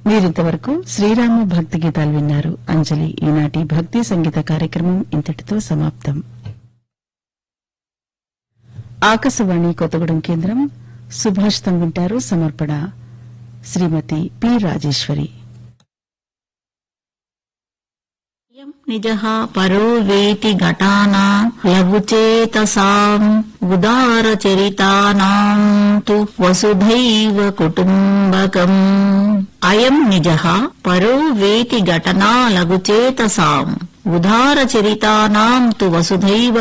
మీరింతవరకు శ్రీరామ భక్తి గీతాలు విన్నారు అంజలి ఈనాటి భక్తి సంగీత కార్యక్రమం ఇంతటితో సమాప్తం ఆకాశవాణి కొత్తగూడెం కేంద్రం సుభాషితం వింటారు సమర్పణ శ్రీమతి పి రాజేశ్వరి నిజః పరో వేతి ఘటానా లఘుచేతసాం ఉదారచరితానాం తు వసుధైవ కుటుంబకం అయం నిజః పరో వేతి ఘటనా లఘుచేతసాం ఉదారచరితానాం తు వసుధైవ